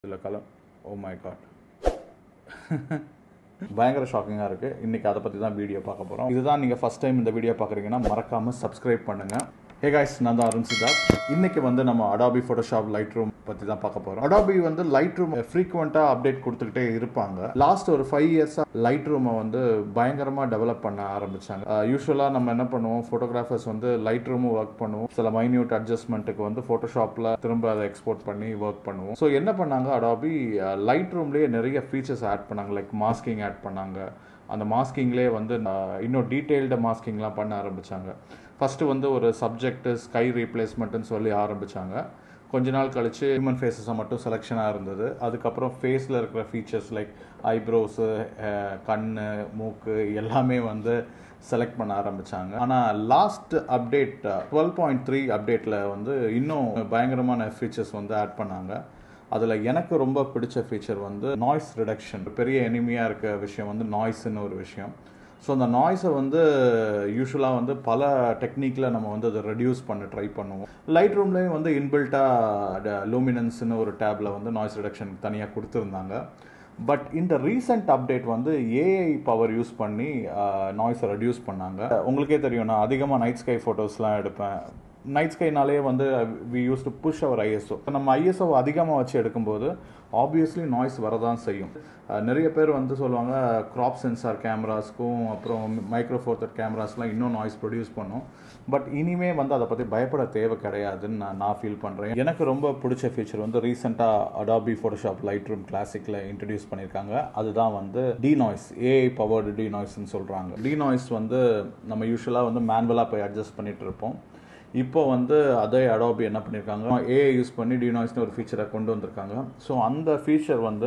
இதில் colour oh my God பயங்கர ஷாக்கிங்காக இருக்குது இன்றைக்கி அதை பற்றி தான் வீடியோ பார்க்க போகிறோம் இதுதான் நீங்கள் ஃபஸ்ட் டைம் இந்த வீடியோ பார்க்குறீங்கன்னா மறக்காமல் சப்ஸ்கிரைப் பண்ணுங்கள் ஹே காய்ஸ் நான் தான் அருண் சித்தார்த் இன்னைக்கு வந்து நம்ம அடாபி ஃபோட்டோஷாப் லைட் ரூம் பற்றி தான் பார்க்க போகிறோம் அடாபி வந்து லைட் ரூம் ஃப்ரீக்வெண்ட்டாக அப்டேட் கொடுத்துக்கிட்டே இருப்பாங்க லாஸ்ட் ஒரு ஃபைவ் இயர்ஸாக லைட் ரூமை வந்து பயங்கரமாக டெவலப் பண்ண ஆரம்பிச்சாங்க யூஸ்வலாக நம்ம என்ன பண்ணுவோம் ஃபோட்டோகிராஃபர்ஸ் வந்து லைட் ரூமும் ஒர்க் பண்ணுவோம் சில மைன்யூட் அட்ஜஸ்ட்மெண்ட்டுக்கு வந்து ஃபோட்டோஷாப்பில் திரும்ப அதை எக்ஸ்போர்ட் பண்ணி ஒர்க் பண்ணுவோம் ஸோ என்ன பண்ணாங்க அடாபி லைட் ரூம்லேயே நிறைய ஃபீச்சர்ஸ் ஆட் பண்ணாங்க லைக் மாஸ்கிங் ஆட் பண்ணாங்க அந்த மாஸ்கிங்லேயே வந்து நான் இன்னும் டீட்டெயில்டு மாஸ்கிங்லாம் பண்ண ஆரம்பித்தாங்க ஃபஸ்ட்டு வந்து ஒரு சப்ஜெக்ட் ஸ்கை ரீப்ளேஸ்மெண்ட்டுன்னு சொல்லி ஆரம்பித்தாங்க கொஞ்ச நாள் கழிச்சு ஹியூமன் ஃபேஸஸை மட்டும் செலெக்ஷனாக இருந்தது அதுக்கப்புறம் ஃபேஸில் இருக்கிற ஃபீச்சர்ஸ் லைக் ஐப்ரோஸு கண் மூக்கு எல்லாமே வந்து செலக்ட் பண்ண ஆரம்பித்தாங்க ஆனால் last update twelve point three அப்டேட்டில் வந்து இன்னும் பயங்கரமான ஃபீச்சர்ஸ் வந்து ஆட் பண்ணாங்க அதில் எனக்கு ரொம்ப பிடிச்ச ஃபீச்சர் வந்து நாய்ஸ் ரிடக்ஷன் பெரிய எனிமியாக இருக்க விஷயம் வந்து நாய்ஸ்ன்னு ஒரு விஷயம் ஸோ அந்த நாய்ஸை வந்து யூஸ்வலாக வந்து பல டெக்னிக்கில் நம்ம வந்து அதை ரெடியூஸ் பண்ண ட்ரை பண்ணுவோம் லைட் ரூம்லேயும் வந்து இன்பில்ட்டாக லூமினன்ஸ்னு ஒரு டேப்பில் வந்து நாய்ஸ் ரிடக்ஷன் தனியாக கொடுத்துருந்தாங்க பட் இந்த ரீசெண்ட் அப்டேட் வந்து ஏஐ பவர் யூஸ் பண்ணி நாய்ஸை ரெடியூஸ் பண்ணாங்க உங்களுக்கே தெரியும் நான் அதிகமாக நைட் ஸ்கை ஃபோட்டோஸ்லாம் எடுப்பேன் நைட் ஸ்கைனாலே வந்து we use to push our ISO நம்ம ஐஎஸ்ஓ அதிகமாக வச்சு எடுக்கும்போது ஆப்வியஸ்லி நாய்ஸ் வரதான் செய்யும் நிறைய பேர் வந்து சொல்லுவாங்க க்ராப் சென்சார் கேமராஸ்க்கும் அப்புறம் மைக்ரோ ஃபோர் தட் கேமராஸ்லாம் இன்னும் நாய்ஸ் ப்ரொடியூஸ் பண்ணும் பட் இனிமே வந்து அதை பற்றி பயப்பட தேவை கிடையாதுன்னு நான் நான் ஃபீல் பண்ணுறேன் எனக்கு ரொம்ப பிடிச்ச ஃபீச்சர் வந்து ரீசெண்டாக அடாபி ஃபோட்டோஷாப் லைட் ரூம் கிளாசிக்கில் இன்ட்ரடியூஸ் பண்ணியிருக்காங்க அதுதான் வந்து டி நாய்ஸ் ஏஐ பவர்டு டி நாய்ஸ்ன்னு சொல்கிறாங்க டி நாய்ஸ் வந்து நம்ம யூஸ்வலாக வந்து மேனுவலாக போய் அட்ஜஸ்ட் பண்ணிகிட்டு இருப்போம் இப்போ வந்து அதே அடாபி என்ன பண்ணியிருக்காங்க ஏஐ யூஸ் பண்ணி டிநாய்ஸ்னு ஒரு ஃபீச்சரை கொண்டு வந்திருக்காங்க ஸோ அந்த ஃபீச்சர் வந்து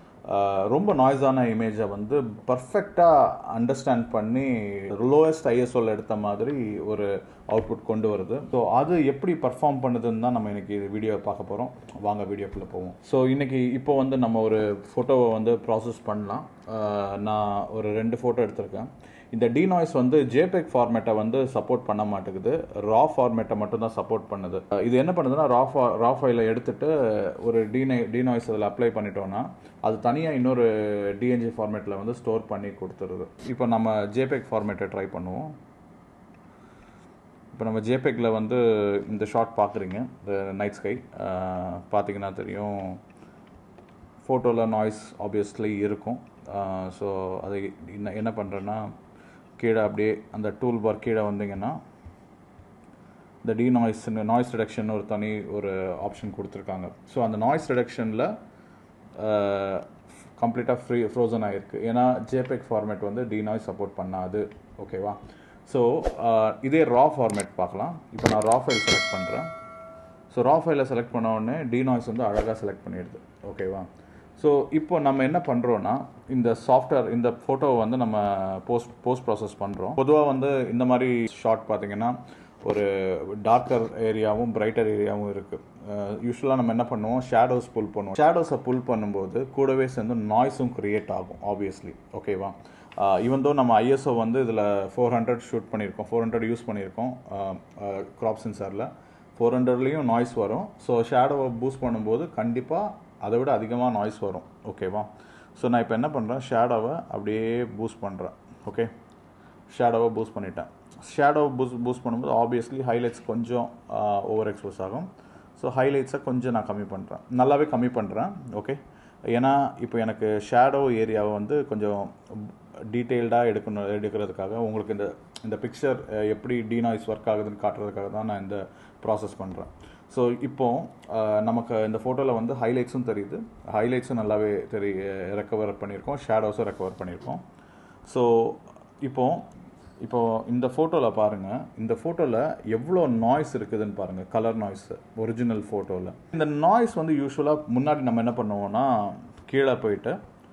ரொம்ப நாய்ஸான இமேஜை வந்து பர்ஃபெக்டாக அண்டர்ஸ்டாண்ட் பண்ணி லோயஸ்ட் ஐஎஸ்ஓவில் எடுத்த மாதிரி ஒரு அவுட்புட் கொண்டு வருது ஸோ அது எப்படி பர்ஃபார்ம் பண்ணுதுன்னு தான் நம்ம இன்னைக்கு வீடியோ பார்க்க போகிறோம் வாங்க வீடியோக்குள்ளே போவோம் ஸோ இன்னைக்கு இப்போ வந்து நம்ம ஒரு ஃபோட்டோவை வந்து ப்ராசஸ் பண்ணலாம் நான் ஒரு ரெண்டு ஃபோட்டோ எடுத்திருக்கேன் இந்த டிநாய்ஸ் வந்து ஜேபெக் ஃபார்மேட்டை வந்து சப்போர்ட் பண்ண மாட்டேங்குது ரா ஃபார்மேட்டை மட்டும் தான் சப்போர்ட் பண்ணுது இது என்ன பண்ணுதுன்னா ரா ஃபா ரா ஃபைலை எடுத்துட்டு ஒரு டினை டிநாய்ஸ் அதில் அப்ளை பண்ணிட்டோம்னா அது தனியாக இன்னொரு டிஎன்ஜி ஃபார்மேட்டில் வந்து ஸ்டோர் பண்ணி கொடுத்துருது இப்போ நம்ம ஜேபெக் ஃபார்மேட்டை ட்ரை பண்ணுவோம் இப்போ நம்ம ஜேபெக்கில் வந்து இந்த ஷார்ட் பார்க்குறீங்க இந்த நைட் ஸ்கை பார்த்தீங்கன்னா தெரியும் ஃபோட்டோவில் நாய்ஸ் ஆப்வியஸ்லி இருக்கும் ஸோ அது என்ன என்ன பண்ணுறேன்னா கீழே அப்படியே அந்த டூல் பார் கீழே வந்தீங்கன்னா இந்த டி நாய்ஸ் நாய்ஸ் ரிடக்ஷன் ஒரு தனி ஒரு ஆப்ஷன் கொடுத்துருக்காங்க ஸோ அந்த நாய்ஸ் ரிடக்ஷனில் கம்ப்ளீட்டாக ஃப்ரீ ஃப்ரோசன் ஆகிருக்கு ஏன்னா ஜேபெக் ஃபார்மேட் வந்து டி நாய்ஸ் சப்போர்ட் பண்ணாது ஓகேவா ஸோ இதே ரா ஃபார்மேட் பார்க்கலாம் இப்போ நான் ரா ஃபைல் செலக்ட் பண்ணுறேன் ஸோ ரா ஃபைலை செலக்ட் பண்ண உடனே டி நாய்ஸ் வந்து அழகாக செலக்ட் பண்ணிடுது ஓகேவா ஸோ இப்போ நம்ம என்ன பண்ணுறோன்னா இந்த சாஃப்ட்வேர் இந்த ஃபோட்டோவை வந்து நம்ம போஸ்ட் போஸ்ட் ப்ராசஸ் பண்ணுறோம் பொதுவாக வந்து இந்த மாதிரி ஷார்ட் பார்த்தீங்கன்னா ஒரு டார்க்கர் ஏரியாவும் பிரைட்டர் ஏரியாவும் இருக்குது யூஸ்வலாக நம்ம என்ன பண்ணுவோம் ஷேடோஸ் புல் பண்ணுவோம் ஷேடோஸை புல் பண்ணும்போது கூடவே சேர்ந்து நாய்ஸும் க்ரியேட் ஆகும் ஆப்வியஸ்லி ஓகேவா ஈவன் தோ நம்ம ஐஎஸ்ஓ வந்து இதில் ஃபோர் ஹண்ட்ரட் ஷூட் பண்ணியிருக்கோம் ஃபோர் ஹண்ட்ரட் யூஸ் பண்ணியிருக்கோம் க்ராப் சென்சாரில் ஃபோர் ஹண்ட்ரட்லேயும் நாய்ஸ் வரும் ஸோ ஷேடோவை பூஸ்ட் பண்ணும்போது கண்டிப்பாக அதை விட அதிகமாக நாய்ஸ் வரும் ஓகேவா ஸோ நான் இப்போ என்ன பண்ணுறேன் ஷேடோவை அப்படியே பூஸ்ட் பண்ணுறேன் ஓகே ஷேடோவை பூஸ்ட் பண்ணிட்டேன் ஷேடோவை பூஸ்ட் பூஸ்ட் பண்ணும்போது ஆப்வியஸ்லி ஹைலைட்ஸ் கொஞ்சம் ஓவர் எக்ஸ்போஸ் ஆகும் ஸோ ஹைலைட்ஸை கொஞ்சம் நான் கம்மி பண்ணுறேன் நல்லாவே கம்மி பண்ணுறேன் ஓகே ஏன்னா இப்போ எனக்கு ஷேடோ ஏரியாவை வந்து கொஞ்சம் டீட்டெயில்டாக எடுக்கணும் எடுக்கிறதுக்காக உங்களுக்கு இந்த இந்த பிக்சர் எப்படி டீநாய்ஸ் ஒர்க் ஆகுதுன்னு காட்டுறதுக்காக தான் நான் இந்த ப்ராசஸ் பண்ணுறேன் ஸோ இப்போ நமக்கு இந்த ஃபோட்டோவில் வந்து ஹைலைட்ஸும் தெரியுது ஹைலைட்ஸும் நல்லாவே தெரி ரெக்கவர் பண்ணியிருக்கோம் ஷேடோஸும் ரெக்கவர் பண்ணியிருக்கோம் ஸோ இப்போ இப்போ இந்த ஃபோட்டோவில் பாருங்கள் இந்த ஃபோட்டோவில் எவ்வளோ நாய்ஸ் இருக்குதுன்னு பாருங்கள் கலர் நாய்ஸ் ஒரிஜினல் ஃபோட்டோவில் இந்த நாய்ஸ் வந்து யூஸ்வலாக முன்னாடி நம்ம என்ன பண்ணுவோம்னா கீழே போயிட்டு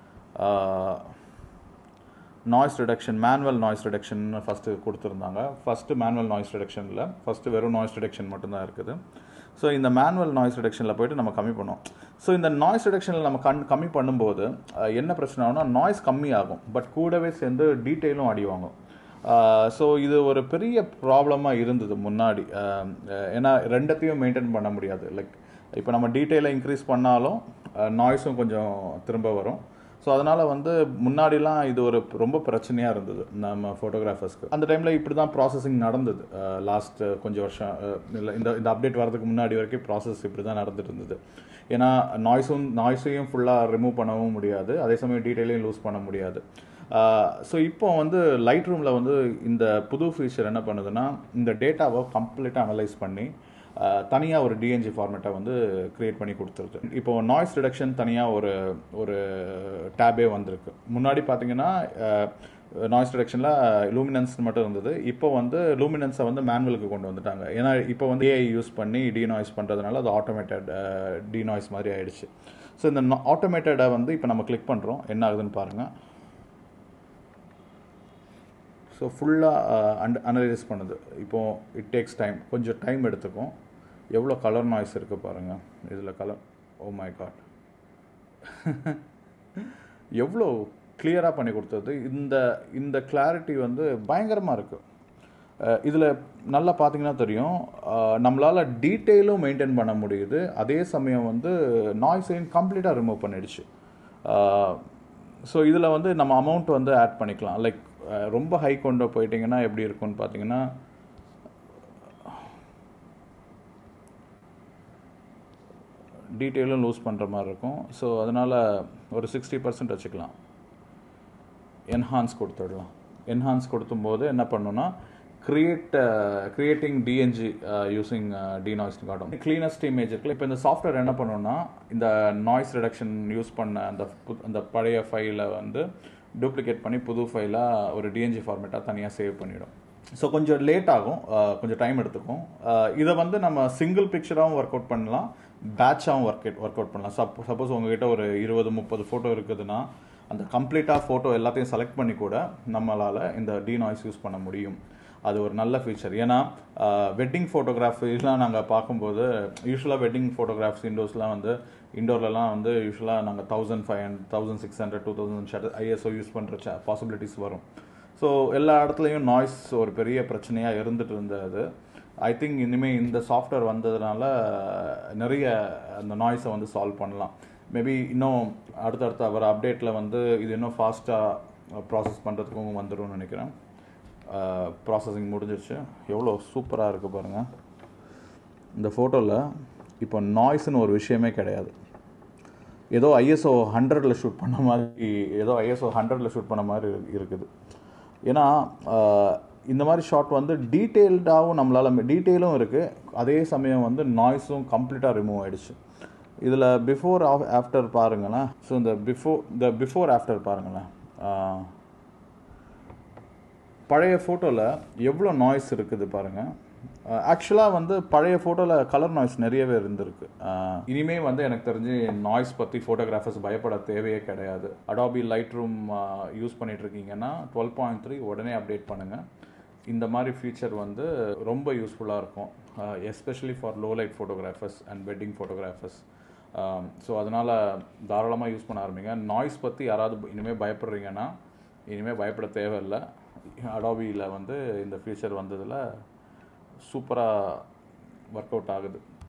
noise reduction manual noise reduction first கொடுத்துருந்தாங்க ஃபஸ்ட்டு மேனுவல் நாய்ஸ் ரிடக்ஷனில் ஃபஸ்ட்டு வெறும் நாய்ஸ் ரிடக்ஷன் மட்டும்தான் இருக்குது ஸோ இந்த மேனுவல் நாய்ஸ் ரிடக்ஷனில் போயிட்டு நம்ம கம்மி பண்ணோம் ஸோ இந்த நாய்ஸ் ரிடக்ஷனில் நம்ம கண் கம்மி பண்ணும்போது என்ன பிரச்சனை ஆகும்னா நாய்ஸ் கம்மி ஆகும் பட் கூடவே சேர்ந்து டீட்டெயிலும் அடி வாங்கும் ஸோ இது ஒரு பெரிய ப்ராப்ளமாக இருந்தது முன்னாடி ஏன்னா ரெண்டத்தையும் மெயின்டைன் பண்ண முடியாது லைக் இப்போ நம்ம டீட்டெயிலை இன்க்ரீஸ் பண்ணாலும் நாய்ஸும் கொஞ்சம் திரும்ப வரும் ஸோ அதனால் வந்து முன்னாடிலாம் இது ஒரு ரொம்ப பிரச்சனையாக இருந்தது நம்ம ஃபோட்டோகிராஃபர்ஸ்க்கு அந்த டைமில் இப்படி தான் ப்ராசஸிங் நடந்தது லாஸ்ட் கொஞ்சம் வருஷம் இல்லை இந்த இந்த அப்டேட் வரதுக்கு முன்னாடி வரைக்கும் ப்ராசஸ் இப்படி தான் நடந்துட்டு இருந்தது ஏன்னா நாய்ஸும் நாய்ஸையும் ஃபுல்லாக ரிமூவ் பண்ணவும் முடியாது அதே சமயம் டீட்டெயிலையும் லூஸ் பண்ண முடியாது ஸோ இப்போ வந்து லைட் ரூமில் வந்து இந்த புது ஃபீச்சர் என்ன பண்ணுதுன்னா இந்த டேட்டாவை கம்ப்ளீட்டாக அனலைஸ் பண்ணி தனியாக ஒரு டிஎன்ஜி ஃபார்மேட்டை வந்து க்ரியேட் பண்ணி கொடுத்துருது இப்போ நாய்ஸ் ரிடக்ஷன் தனியாக ஒரு ஒரு டேபே வந்திருக்கு முன்னாடி பார்த்தீங்கன்னா நாய்ஸ் ரிடக்ஷனில் லூமினன்ஸ் மட்டும் இருந்தது இப்போ வந்து லூமினன்ஸை வந்து மேனுவலுக்கு கொண்டு வந்துட்டாங்க ஏன்னா இப்போ வந்து ஏஐ யூஸ் பண்ணி டீநாய்ஸ் பண்ணுறதுனால அது ஆட்டோமேட்டட் டீநாய்ஸ் மாதிரி ஆயிடுச்சு ஸோ இந்த ஆட்டோமேட்டடை வந்து இப்போ நம்ம கிளிக் பண்ணுறோம் என்ன ஆகுதுன்னு பாருங்கள் ஸோ ஃபுல்லாக அண்ட் அனலைஸ் பண்ணுது இப்போது இட் டேக்ஸ் டைம் கொஞ்சம் டைம் எடுத்துக்கும் எவ்வளோ கலர் நாய்ஸ் இருக்குது பாருங்கள் இதில் கலர் ஓ மை காட் எவ்வளோ கிளியராக பண்ணி கொடுத்தது இந்த இந்த கிளாரிட்டி வந்து பயங்கரமாக இருக்குது இதில் நல்லா பார்த்தீங்கன்னா தெரியும் நம்மளால் டீட்டெயிலும் மெயின்டைன் பண்ண முடியுது அதே சமயம் வந்து நாய்ஸையும் கம்ப்ளீட்டாக ரிமூவ் பண்ணிடுச்சு ஸோ இதில் வந்து நம்ம அமௌண்ட் வந்து ஆட் பண்ணிக்கலாம் லைக் ரொம்ப ஹை கொண்டு போயிட்டிங்கன்னா எப்படி இருக்கும்னு பார்த்தீங்கன்னா டீட்டெயிலும் லூஸ் பண்ணுற மாதிரி இருக்கும் ஸோ அதனால் ஒரு சிக்ஸ்டி பர்சன்ட் வச்சுக்கலாம் என்ஹான்ஸ் கொடுத்துடலாம் என்ஹான்ஸ் கொடுத்தும்போது என்ன பண்ணுன்னா கிரியேட் கிரியேட்டிங் டிஎன்ஜி யூஸிங் டிநாய்ஸ்னு காட்டும் க்ளீனஸ்ட் இமேஜ் இருக்குல்ல இப்போ இந்த சாஃப்ட்வேர் என்ன பண்ணுன்னா இந்த நாய்ஸ் ரிடக்ஷன் யூஸ் பண்ண அந்த அந்த பழைய ஃபைலை வந்து டூப்ளிகேட் பண்ணி புது ஃபைலாக ஒரு டிஎன்ஜி ஃபார்மேட்டாக தனியாக சேவ் பண்ணிவிடும் ஸோ கொஞ்சம் லேட் ஆகும் கொஞ்சம் டைம் எடுத்துக்கும் இதை வந்து நம்ம சிங்கிள் பிக்சராகவும் ஒர்க் அவுட் பண்ணலாம் பேட்சாகவும் ஒர்க் ஒர்க் அவுட் பண்ணலாம் சப் சப்போஸ் உங்ககிட்ட ஒரு இருபது முப்பது ஃபோட்டோ இருக்குதுன்னா அந்த கம்ப்ளீட்டாக ஃபோட்டோ எல்லாத்தையும் செலக்ட் பண்ணி கூட நம்மளால் இந்த டி நாய்ஸ் யூஸ் பண்ண முடியும் அது ஒரு நல்ல ஃபீச்சர் ஏன்னா வெட்டிங் ஃபோட்டோகிராஃபிலாம் நாங்கள் பார்க்கும்போது யூஸ்வலாக வெட்டிங் ஃபோட்டோகிராஃப்ஸ் இண்டோர்ஸ்லாம் வந்து இண்டோர்லலாம் வந்து யூஸ்வலாக நாங்கள் thousand five hundred thousand six hundred two thousand ஷட் ஐஎஸ்ஓ யூஸ் பண்ணுற பாசிபிலிட்டிஸ் வரும் ஸோ எல்லா இடத்துலையும் நாய்ஸ் ஒரு பெரிய பிரச்சனையாக இருந்துட்டு இருந்தது ஐ திங்க் இனிமேல் இந்த சாஃப்ட்வேர் வந்ததுனால நிறைய அந்த நாய்ஸை வந்து சால்வ் பண்ணலாம் மேபி இன்னும் அடுத்தடுத்த வர அப்டேட்டில் வந்து இது இன்னும் ஃபாஸ்ட்டாக ப்ராசஸ் பண்ணுறதுக்கும் வந்துடும் நினைக்கிறேன் ப்ராசஸிங் முடிஞ்சிருச்சு எவ்வளோ சூப்பராக இருக்குது பாருங்கள் இந்த ஃபோட்டோவில் இப்போ நாய்ஸ்னு ஒரு விஷயமே கிடையாது ஏதோ ஐஎஸ்ஓ ஹண்ட்ரடில் ஷூட் பண்ண மாதிரி ஏதோ ஐஎஸ்ஓ ஹண்ட்ரடில் ஷூட் பண்ண மாதிரி இருக்குது ஏன்னா இந்த மாதிரி ஷாட் வந்து டீட்டெயில்டாகவும் நம்மளால் டீட்டெயிலும் இருக்குது அதே சமயம் வந்து நாய்ஸும் கம்ப்ளீட்டாக ரிமூவ் ஆகிடுச்சு இதில் பிஃபோர் ஆஃப்டர் பாருங்களேன் ஸோ இந்த பிஃபோர் இந்த பிஃபோர் ஆஃப்டர் பாருங்களேன் பழைய ஃபோட்டோவில் எவ்வளோ நாய்ஸ் இருக்குது பாருங்கள் ஆக்சுவலாக வந்து பழைய ஃபோட்டோவில் கலர் நாய்ஸ் நிறையவே இருந்திருக்கு இனிமே வந்து எனக்கு தெரிஞ்சு நாய்ஸ் பற்றி ஃபோட்டோகிராஃபர்ஸ் பயப்பட தேவையே கிடையாது அடாபி லைட் ரூம் யூஸ் பண்ணிட்டு இருக்கீங்கன்னா டுவெல் பாயிண்ட் த்ரீ உடனே அப்டேட் பண்ணுங்கள் இந்த மாதிரி ஃபீச்சர் வந்து ரொம்ப யூஸ்ஃபுல்லாக இருக்கும் especially for low light photographers and wedding photographers so அதனால் தாராளமாக யூஸ் பண்ண ஆரம்பிங்க நாய்ஸ் பற்றி யாராவது இனிமேல் பயப்படுறீங்கன்னா இனிமேல் பயப்பட தேவையில்லை அடாபியில் வந்து இந்த ஃபீச்சர் வந்ததில் சூப்பராக ஒர்க் அவுட் ஆகுது